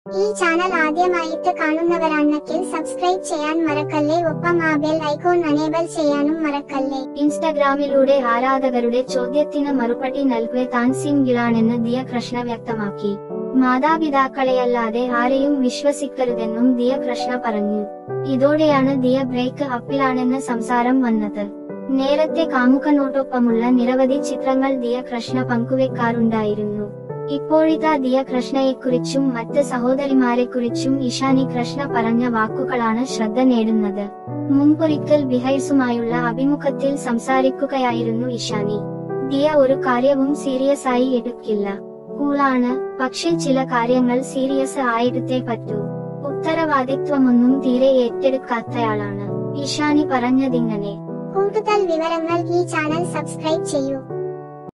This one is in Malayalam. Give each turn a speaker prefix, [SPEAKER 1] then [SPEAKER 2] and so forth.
[SPEAKER 1] ഈ ചാനൽ ആദ്യമായിട്ട് കാണുന്നവരാണെങ്കിൽ സബ്സ്ക്രൈബ് ചെയ്യാൻ മറക്കല്ലേ ഒപ്പം ആ ബെൽ ഐക്കോൺ അനേബിൾ ചെയ്യാനും മറക്കല്ലേ
[SPEAKER 2] ഇൻസ്റ്റഗ്രാമിലൂടെ ആരാധകരുടെ ചോദ്യത്തിന് മറുപടി നൽകവെ താൻ സിംഗിളാണെന്ന് ദിയ കൃഷ്ണ വ്യക്തമാക്കി മാതാപിതാക്കളെയല്ലാതെ ആരെയും വിശ്വസിക്കരുതെന്നും ദിയ കൃഷ്ണ പറഞ്ഞു ഇതോടെയാണ് ദിയ ബ്രേക്ക് അപ്പിലാണെന്ന് സംസാരം വന്നത് നേരത്തെ കാമുകനോടൊപ്പമുള്ള നിരവധി ചിത്രങ്ങൾ ദിയ കൃഷ്ണ പങ്കുവെക്കാറുണ്ടായിരുന്നു ഇപ്പോഴിതാ ദിയ കൃഷ്ണയെക്കുറിച്ചും മറ്റ് സഹോദരിമാരെക്കുറിച്ചും ഇഷാനി കൃഷ്ണ പറഞ്ഞ വാക്കുകളാണ് ശ്രദ്ധ നേടുന്നത് മുൻപൊരിക്കൽ ബിഹൈസുമായുള്ള അഭിമുഖത്തിൽ സംസാരിക്കുകയായിരുന്നു ഇഷാനി ദിയ ഒരു കാര്യവും സീരിയസ് ആയി എടുക്കില്ല കൂളാണ് പക്ഷെ ചില കാര്യങ്ങൾ സീരിയസ് ആയിടത്തേ പറ്റൂ ഉത്തരവാദിത്വമൊന്നും തീരെ ഏറ്റെടുക്കാത്തയാളാണ് ഇഷാനി പറഞ്ഞതിങ്ങനെ
[SPEAKER 1] കൂടുതൽ വിവരങ്ങൾ ഈ ചാനൽ സബ്സ്ക്രൈബ് ചെയ്യൂ